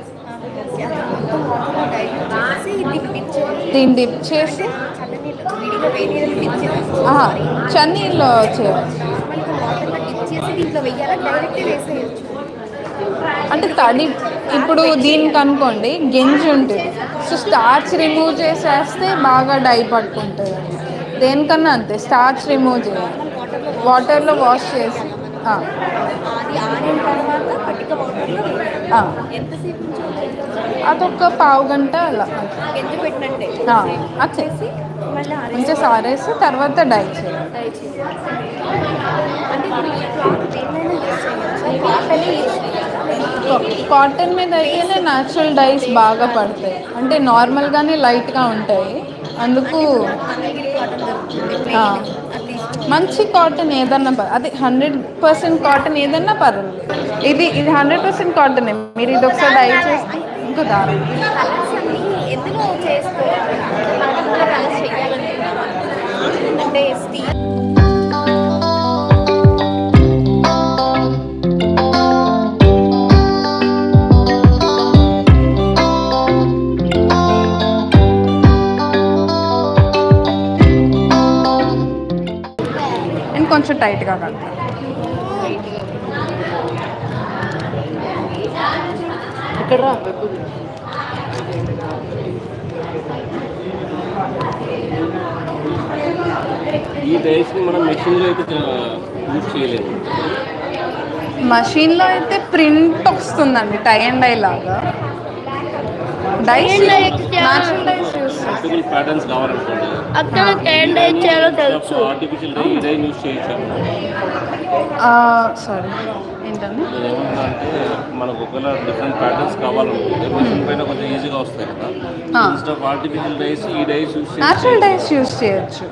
చేసి ఇది పిక్చర్ దీన్ని డిప్ చేసి చల్లనీళ్ళు విడిగా వేడి నీళ్ళు డిప్ చేసి ఆహా, చన్నీళ్ళు చేయాలి నార్మల్గా వాటర్లో డిప్ చేసి దీంట్లో వెయ్యాలా డైరెక్ట్ వేసేయచ్చు అంటే తడి ఇప్పుడు దీనికి అనుకోండి గింజి ఉంటుంది సో స్టార్చ్ రిమూవ్ చేసేస్తే బాగా డై పట్టుకుంటుంది దేనికన్నా అంతే స్టార్చ్ రిమూవ్ చేయాలి వాటర్లో వాష్ చేసి ఆ, అది ఆరిన తర్వాత పట్టిక వాటర్లో వేయాలి ఆ. ఎంతసేపు ఉంచాలి? అదొక పావు గంట అలా గెంజి పెట్టినట్టే ఆ, వచ్చేసి మళ్ళీ ఆరేసి మంచిగా సారేసి తర్వాత డై చేయాలి ట్రై చేయాలి అంటే ఇప్పుడు ఈ క్లాత్ దేన్నైనా యూస్ చేయొచ్చు కాటనే యూస్ చేయాలి కాటన్ మీద అయితేనే న్యాచురల్ డైస్ బాగా పడతాయి అంటే నార్మల్గానే లైట్గా ఉంటాయి అందుకు మంగళగిరి కాటన్ దొరుకుతుంది ఆ. ప్లెయిన్ అది తీసుకోవాలి మంచి కాటన్ ఏదన్నా పర్ అదే హండ్రెడ్ పర్సెంట్ కాటన్ ఏదన్నా పర్వాలేదు ఇది ఇది హండ్రెడ్ పర్సెంట్ కాటన్ మీరు ఇది ఒకసారి డై చేస్తే ఇంకో దారం కలర్స్ అన్ని ఎందులో చేసుకోవాలి కలర్స్ చేయాలనుకున్నాం అంటే స్టీల్ అండ్ కొంచెం టైట్గా కడతాను ఇక్కడ రా ఈ డైస్ని మనం మెషిన్లో అయితే యూజ్ చేయలేము మషీన్లో అయితే ప్రింట్ వస్తుందండి టై అండ్ డై లాగా dye natural dyes use multiple patterns కావాలనుకోండి అక్కడ ఏం డైట్ చేయాలో తెలుసు ఆర్టిఫిషియల్ డై ఈ డై యూస్ చేయొచ్చు సారీ ఏంటండి ఏమంటే మనకు ఒకవేళ డిఫరెంట్ ప్యాటర్న్స్ కావాలనుకుంటే మిషన్ పైన కొంచెం ఈజీగా వస్తాయి కదా ఆ. ఇన్స్టెడ్ ఆఫ్ ఆర్టిఫిషియల్ డైస్ ఈ dyes use natural dyes use చేయొచ్చు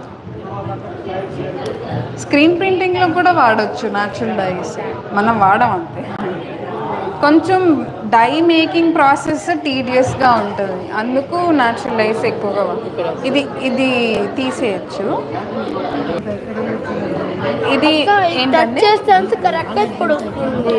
స్క్రీన్ ప్రింటింగ్లో కూడా వాడచ్చు న్యాచురల్ డైస్ మనం వాడం అంతే కొంచెం డై మేకింగ్ ప్రాసెస్ టీడియస్గా ఉంటుంది అందుకు న్యాచురల్ డైస్ ఎక్కువగా వాడతాం. ఇది ఇది తీసేయచ్చు ఇది టచ్ ఏంటంటే చేస్తే అంత కరెక్ట్ ఇప్పుడు వస్తుంది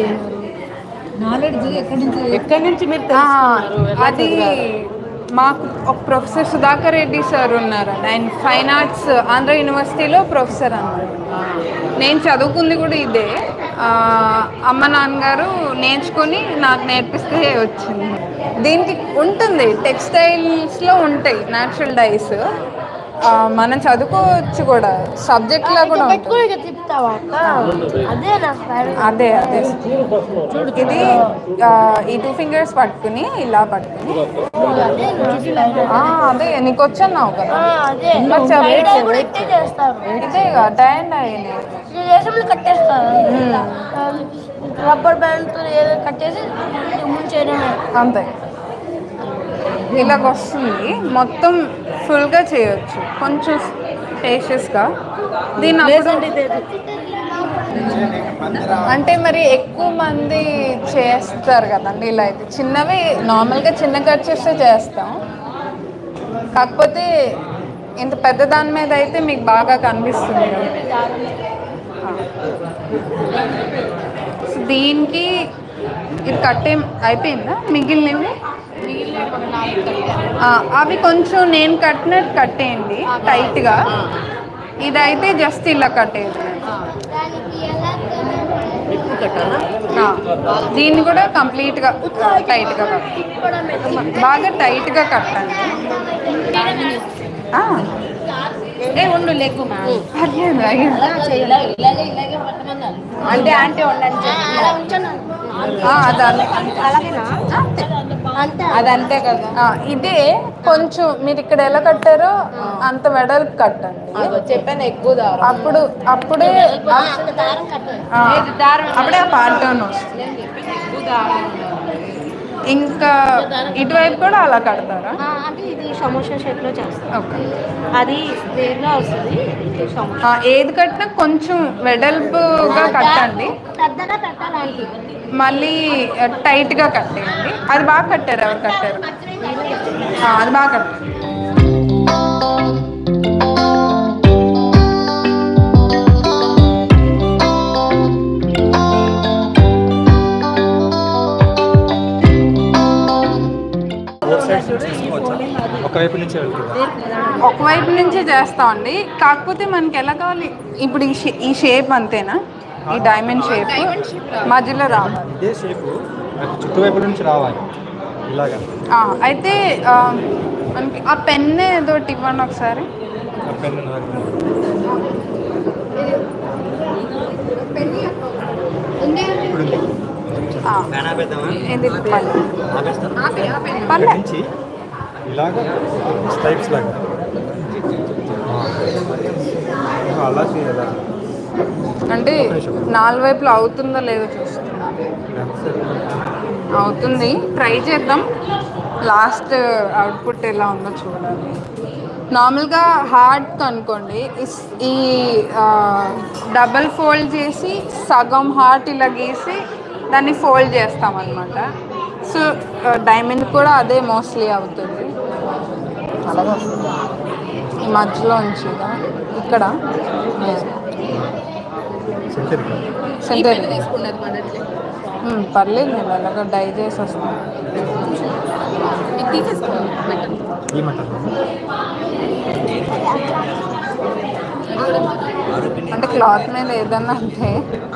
ఎక్కడి నుంచి మీరు ఆ, అది మాకు ఒక ప్రొఫెసర్ సుధాకర్ రెడ్డి సార్ ఉన్నారు ఆయన ఫైన్ ఆర్ట్స్ ఆంధ్ర యూనివర్సిటీలో ప్రొఫెసర్ అన్నమాట నేను చదువుకుంది కూడా ఇదే ఆ, అమ్మ నాన్నగారు నేర్చుకొని నాకు నేర్పిస్తే వచ్చింది దీనికి ఉంటుంది టెక్స్టైల్స్లో ఉంటాయి న్యాచురల్ డైస్ మనం చదువుకోవచ్చు కూడా సబ్జెక్ట్లో కూడా ఉంటుంది పెట్టుకుని ఇక తిప్పుతావా అక్క అదే నా స్టైల్ అదే అదే ఇది ఆ, ఈ టూ ఫింగర్స్ పట్టుకుని ఇలా పట్టుకుని అదే నా స్టైల్ ఆ, అదే నీకు వచ్చన్నావు కదా అదే మరి చెప్పు. Side eye కూడా ఇట్టే చేస్తారు ఇదే టై అండ్ అయ్యింది ఇది చేసి కట్టేస్తారు రబ్బర్ బ్యాండ్ ఏదో కట్టేసి ముంచేయడమే అంతే ఇలాగ వస్తుంది మొత్తం ఫుల్గా చేయొచ్చు కొంచెం స్పేషియస్గా దీని అప్పుడు అంటే మరి ఎక్కువ మంది చేస్తారు కదండి ఇలా అయితే చిన్నవి నార్మల్గా చిన్న కట్ చేస్తే చేస్తాం కాకపోతే ఇంత పెద్ద దాని మీద అయితే మీకు బాగా కనిపిస్తుంది కదా సో దీనికి ఇది కట్టే అయిపోయిందా మిగిలినవి ఆ, అవి కొంచెం నేను కట్టినట్టు కట్టేయండి టైట్గా ఇదైతే జస్ట్ ఇలా కట్టేది ఆ, దీన్ని కూడా కంప్లీట్గా టైట్గా కట్టాలి బాగా టైట్గా కట్టండి ఆ, ఏ ఉండు లేకు పర్లేదు, అయ్యో. అంటే ఆంటీ ఉండండి ఆ, అది అలా- అంతే అది అంతే కదా ఆ, ఇదే కొంచెం మీరు ఇక్కడ ఎలా కట్టారో అంత వెడల్పు కట్టండి అదో చెప్పాను ఎక్కువ దారం అప్పుడు అప్పుడే ఆ, దారం కట్టాలి ఆ, ఏది దారం అప్పుడే ఆ పాటర్న్ వస్తుంది ఎక్కువ దారం ఇంకా ఇటువైపు కూడా అలా కడతారా అంటే ఇది సమోసా షేప్ లో చేస్తాం ఓకే అది వేరుగా వస్తుంది ఇది సమోసా ఆ, ఏది కట్టినా కొంచెం వెడల్పుగా కట్టండి పెద్దగా పెట్టాలి మళ్ళీ ఆ, టైట్గా కట్టేయండి అది బాగా కట్టారు ఎవరు కట్టారు ఆ, అది బాగా కట్టారు ఒకవైపు నుంచి వెళ్తుందా ఒకవైపు నుంచే చేస్తామండి కాకపోతే మనకి ఎలా కావాలి ఇప్పుడు ఈ షే ఈ షేప్ అంతేనా ఈ డైమండ్ షేప్ మధ్యలో రావాలి ఇదే షేపు నాకు చుట్టువైపు నుంచి రావాలి ఇలాగా ఆ, అయితే ఆ, మనకి ఆ పెన్ ఏదో ఒకటి ఇవ్వండి ఒకసారి ఆ పెన్ను నాకు ఇప్పుడు ఉంది. ఆ, ఇది పల్లె పల్లె ఇక్కడి నుంచి ఇలాగా స్టైప్స్ లాగా ఆ. అలా చేయాలా అంటే నాలుగు వైపులు అవుతుందో లేదో చూస్తున్నా అవుతుంది ట్రై చేద్దాం లాస్ట్ అవుట్పుట్ ఎలా ఉందో చూడాలి నార్మల్గా హార్ట్ అనుకోండి ఇస్- ఈ డబల్ ఫోల్డ్ చేసి సగం హార్ట్ ఇలా గీసి దాన్ని ఫోల్డ్ చేస్తాం అనమాట సో డైమండ్ కూడా అదే మోస్ట్లీ అవుతుంది అలాగే వస్తుంది ఈ మధ్యలో ఉంచి ఇక్కడ సెంచరీ సెంటర్ ఉమ్, పర్లేదు నేను అలాగా డై చేసి వస్తాను ఈ మటన్ అంటే క్లాత్ మీద ఏదన్నా అంటే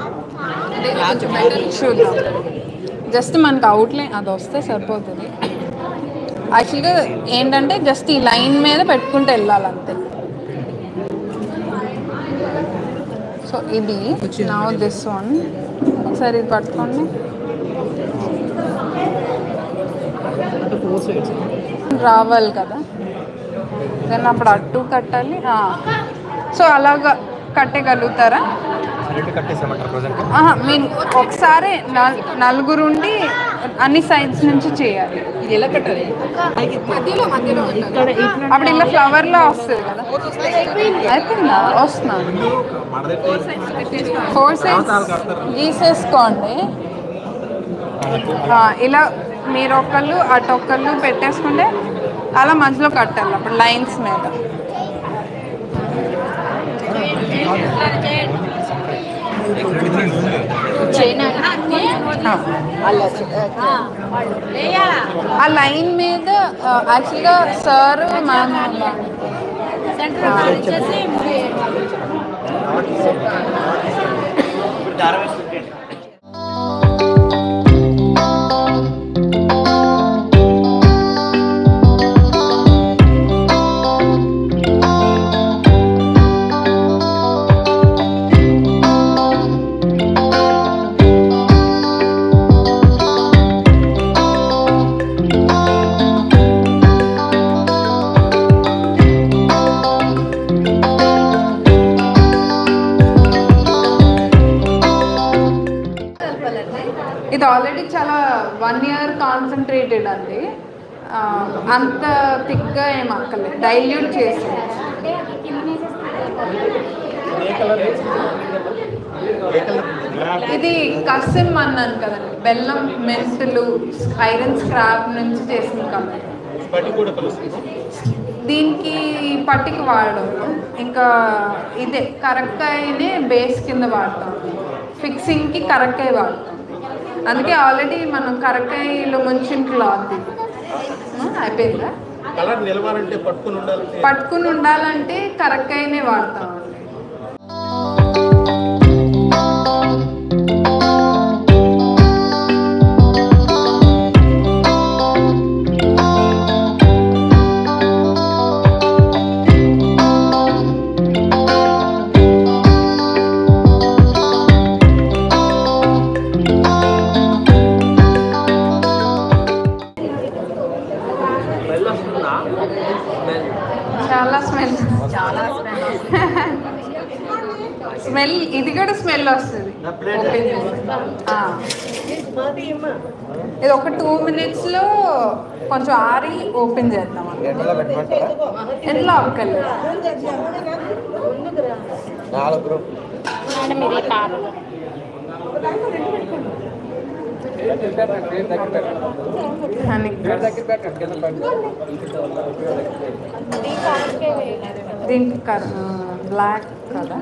చూద్దాం జస్ట్ మనకు అవుట్లైన్ అది వస్తే సరిపోతుంది యాక్చువల్గా ఏంటంటే జస్ట్ ఈ లైన్ మీద పెట్టుకుంటూ వెళ్ళాలి అంతే సో ఇది నా దిస్ వన్ ఒకసారి ఇది పట్టుకోండి రావాలి కదా దెన్ అప్పుడు అట్టు కట్టాలి సో అలాగా కట్టగలుగుతారా రెండు కట్టేసామంటారు ప్రజెంట్ మీన్ ఒకసారి నల్- నలుగురు ఉండి అన్ని సైడ్స్ నుంచి చేయాలి ఇది ఎలా కట్టాలి అప్పుడు ఇలా ఫ్లవర్ లో వస్తుంది కదా అయిపోయిందా వస్తున్నాను ఫోర్ సైడ్స్ గీసేసుకోండి ఆ, ఇలా మీరు ఒకళ్ళు అటు ఒకళ్ళు పెట్టేసుకుంటే అలా మధ్యలో కట్టాలి అప్పుడు లైన్స్ మీద ఆ లైన్ మీద యాక్చువల్గా సార్ మ్యామ్ ఇది ఆల్రెడీ చాలా వన్ ఇయర్ కాన్సన్ట్రేటెడ్ అండి ఆ, అంత థిక్గా ఏం అక్కర్లేదు డైల్యూట్ చేసి ఇది కసిమ్ అన్నాను కదండి బెల్లం మెంతులు ఐరన్ స్క్రాప్ నుంచి చేసిన కలర్ దీనికి పట్టికి వాడడం ఇంకా ఇదే కరక్కాయనే బేస్ కింద వాడతాం ఫిక్సింగ్కి కరక్కాయ వాడతాం అందుకే ఆల్రెడీ మనం కరక్కాయలో ముంచిన క్లాత్ ఇది ఆ, అయిపోయిందా కలర్ నిలవాలంటే పట్టుకుని ఉండాలంటే పట్టుకుని ఉండాలంటే కరక్కాయనే వాడతాం చాలా స్మెల్ చాలా స్మెల్ ఇది కూడా స్మెల్ వస్తుంది ఓపెన్ చేస్తే. ఆ. ఇది ఒక టూ మినిట్స్లో కొంచెం ఆరి ఓపెన్ చేద్దాం ఎండలో పెట్టమంటారా ఎట్లా అక్కర్లేదు నాలుగు అని దీనికి బ్లాక్ కదా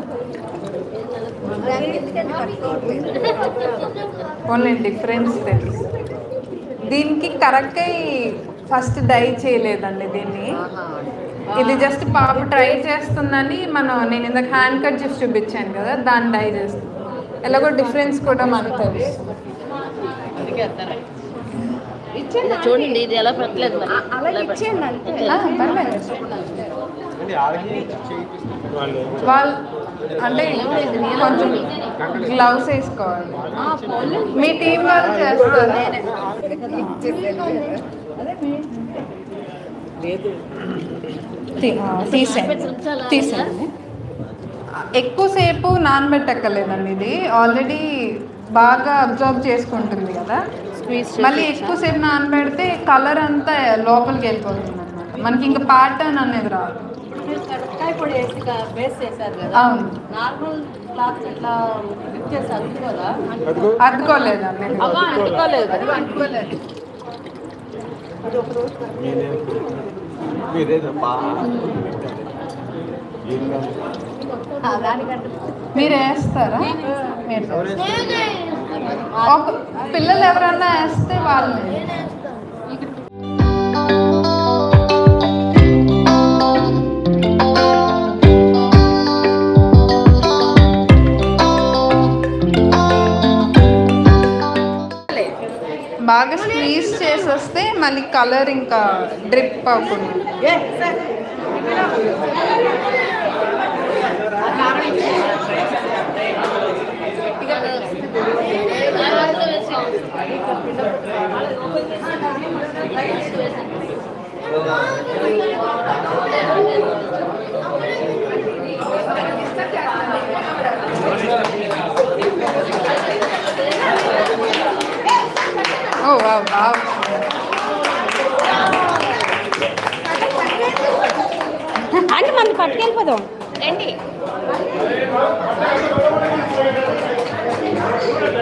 ఓన్లీ డిఫరెన్స్ తెలుసు దీనికి కరెక్ట్ ఫస్ట్ డై చేయలేదండి దీన్ని ఇది జస్ట్ పాప ట్రై చేస్తుందని మనం నేను ఇందాక హ్యాండ్ కట్ చేసి చూపించాను కదా దాన్ని డై చేస్తుంది ఎలాగో డిఫరెన్స్ కూడా మనకు తెలుసు చూడండి ఇది ఎలా పెట్టలేదు మరి అలాగే ఇచ్చేయండి అంతే ఆ, పర్లేదు అండి ఆగి చేయిస్తుంది వాళ్ళు వాళ్ళు అంటే కొంచెం గ్లౌస్ వేసుకోవాలి మీ టీం వాళ్ళు చేస్తారు తీ- ఆ, తీసేయండి తీసేయండి ఎక్కువసేపు నానబెట్టక్కర్లేదండి ఇది ఆల్రెడీ బాగా అబ్జర్వ్ చేసుకుంటుంది కదా మళ్ళీ ఎక్కువసేపు నానబెడితే కలర్ అంతా లోపలికి వెళ్ళిపోతుంది అనమాట మనకి ఇంకా ప్యాటర్న్ అనేది రాదు కరక్కాయ పొడి వేసి బేస్ చేశారు కదా అవును నార్మల్ క్లాత్ ఇట్లా లిఫ్ట్ చేసి అందుకోదా అద్దుకోలేదండి అవ్వ అంటుకోలేదు మీరేదో బాగా మీరు వేస్తారా మీరు ఒక పిల్లలు ఎవరన్నా వేస్తే వాళ్ళు బాగా స్క్వీజ్ చేసేస్తే మళ్ళీ కలర్ ఇంకా డ్రిప్ అవ్వకుండా వేసి వావ్ వావ్ అంటే మనం పట్టుకెళ్ళిపోదాం రండి